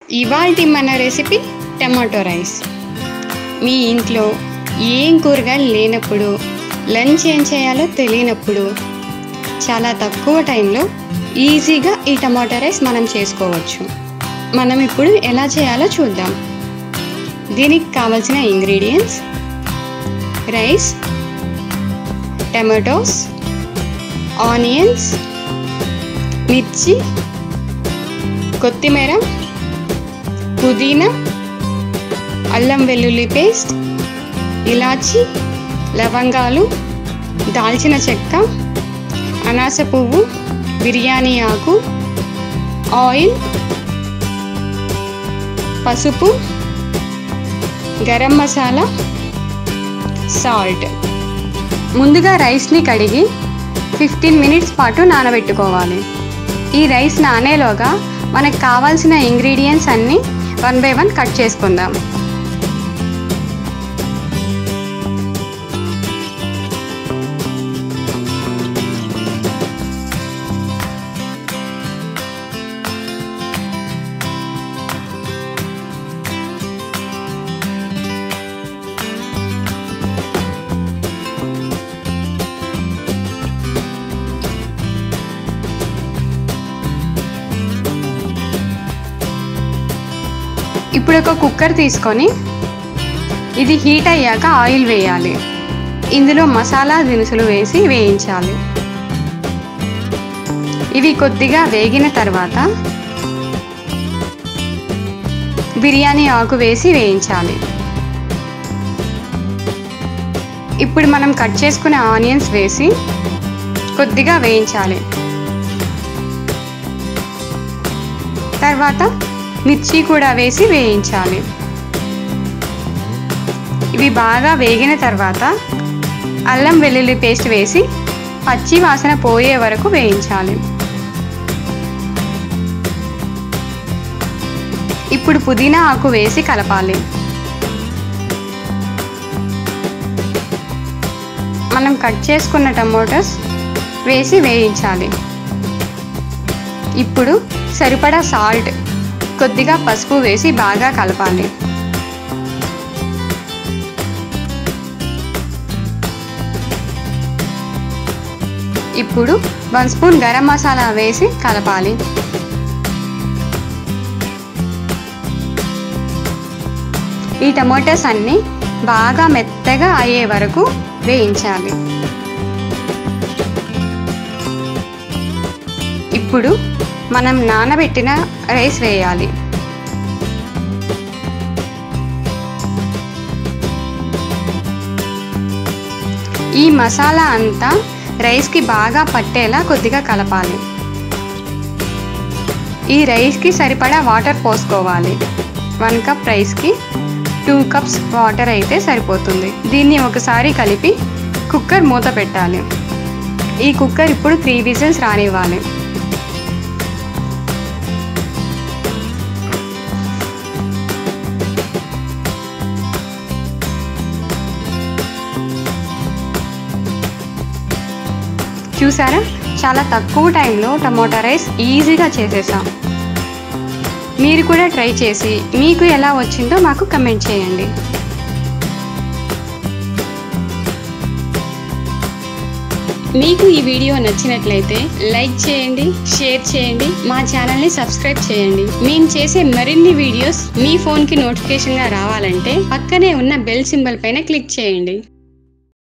ఇవాల్టి మన recipe tomato rice మీ ఇంట్లో ఏం కూరగాయలు లేనప్పుడు లంచ్ ఏం చేయాలో తెలియనప్పుడు చాలా తక్కువ టైంలో ఈజీగా ఈ టమాటో రైస్ మనం చేసుకోవచ్చు మనం ఇప్పుడు ఎలా చేయాలో చూద్దాం దీనికి కావలసిన ఇంగ్రీడియంట్స్ రైస్ టమాటోస్ ఆనియన్స్ మిర్చి కొత్తిమీర పుదీనా అల్లం వెల్లుల్లి పేస్ట్ ఇలాచి లవంగాలు దాల్చిన చెక్క అనాస పువ్వు బిర్యానీ ఆకు ఆయిల్ పసుపు గరం మసాలా సాల్ట్ ముందుగా రైస్ని కడిగి ఫిఫ్టీన్ మినిట్స్ పాటు నానబెట్టుకోవాలి ఈ రైస్ నానేలోగా మనకు కావాల్సిన ఇంగ్రీడియంట్స్ అన్నీ వన్ బై వన్ కట్ చేసుకుందాం ఇప్పుడు ఒక కుక్కర్ తీసుకొని ఇది హీట్ అయ్యాక ఆయిల్ వేయాలి ఇందులో మసాలా దినుసులు వేసి వేయించాలి ఇవి కొద్దిగా వేగిన తర్వాత బిర్యానీ ఆకు వేసి వేయించాలి ఇప్పుడు మనం కట్ చేసుకునే ఆనియన్స్ వేసి కొద్దిగా వేయించాలి తర్వాత మిర్చి కూడా వేసి వేయించాలి ఇవి బాగా వేగిన తర్వాత అల్లం వెల్లుల్లి పేస్ట్ వేసి పచ్చి వాసన పోయే వరకు వేయించాలి ఇప్పుడు పుదీనా ఆకు వేసి కలపాలి మనం కట్ చేసుకున్న టమోటాస్ వేసి వేయించాలి ఇప్పుడు సరిపడా సాల్ట్ కొద్దిగా పసుపు వేసి బాగా కలపాలి ఇప్పుడు వన్ స్పూన్ గరం మసాలా వేసి కలపాలి ఈ టమోటాస్ అన్నీ బాగా మెత్తగా అయ్యే వరకు వేయించాలి ఇప్పుడు మనం నానబెట్టిన రైస్ వేయాలి ఈ మసాలా అంతా రైస్కి బాగా పట్టేలా కొద్దిగా కలపాలి ఈ రైస్కి సరిపడా వాటర్ పోసుకోవాలి వన్ కప్ రైస్కి టూ కప్స్ వాటర్ అయితే సరిపోతుంది దీన్ని ఒకసారి కలిపి కుక్కర్ మూత పెట్టాలి ఈ కుక్కర్ ఇప్పుడు త్రీ విజిల్స్ రానివ్వాలి చూసారా చాలా తక్కువ టైంలో టమోటా రైస్ ఈజీగా చేసేసాం మీరు కూడా ట్రై చేసి మీకు ఎలా వచ్చిందో మాకు కమెంట్ చేయండి మీకు ఈ వీడియో నచ్చినట్లయితే లైక్ చేయండి షేర్ చేయండి మా ఛానల్ని సబ్స్క్రైబ్ చేయండి మేము చేసే మరిన్ని వీడియోస్ మీ ఫోన్కి నోటిఫికేషన్గా రావాలంటే పక్కనే ఉన్న బెల్ సింబల్ పైన క్లిక్ చేయండి